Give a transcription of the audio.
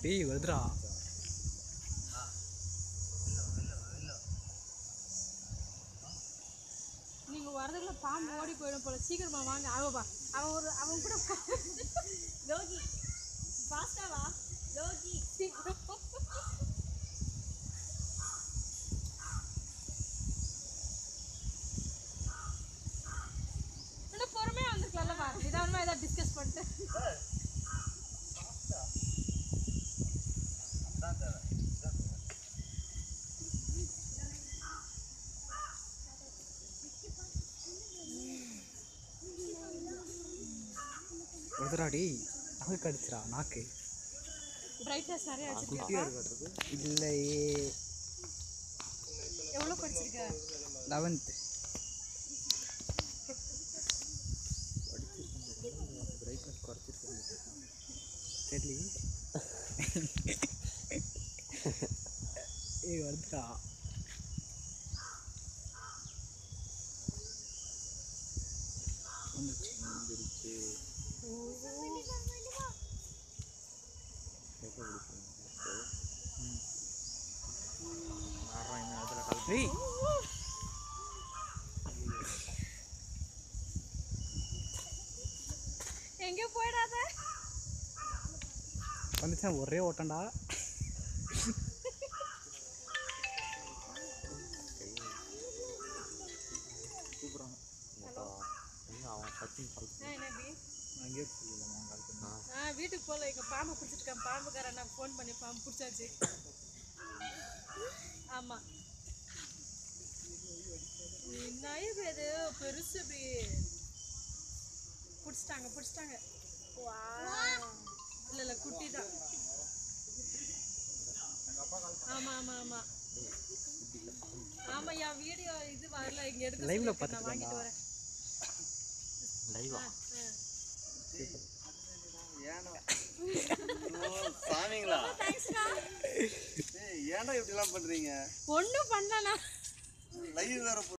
டேய் வருதுடா நீங்க வரதுக்குள்ள பாம்பு ஓடி போயிடும் போல சீக்கிரமா வாங்க அவன் வா அவன் ஒரு அவன் கூட லோகி ஃபாஸ்டா வா லோகி சீக்கிரம் இன்னும் பொறுமையா வந்திருக்கலாம்ல வா நிதானமா ஏதாவது டிஸ்கஸ் பண்ணிட்டு வருதுடா டேய் நாக்கு கடிச்சிடா நாக்கு பிரைட்னஸ் நிறைய வச்சிருக்கேன் குட்டியாக இருக்கிறது இல்லையே எவ்வளவு படிச்சிருக்க லெவன்த்து தெரியல ஏய் வருதுடா வந்துருச்சு ஏய் எங்க போயிடாத வந்துச்சா ஒரே ஓட்டம்டா என்ன பி அங்கேயே சொல்லலாமா கால் பண்ணி ஆ வீட்டுக்கு போகல எங்க பாம்பு பிடிச்சிருக்கேன் பாம்புக்காரன் நான் ஃபோன் பண்ணி பாம்பு பிடிச்சாச்சு ஆமா என்ன இது இது பெருசு அப்படி பிடிச்சிட்டாங்க பிடிச்சிட்டாங்க வா இல்ல இல்ல குட்டி தான் ஆமா ஆமா ஆமா ஆமா என் வீடியோ இது வரல இங்க எடுக்க Live ல சொல்லிருக்கேன். நான் வாங்கிட்டு வரேன் லைவா ஆ. சாமிங்களா ஏய், ஏன்டா இப்படிலாம் பண்றீங்க ஒண்ணும் பண்ணலண்ணா லைவ் வேற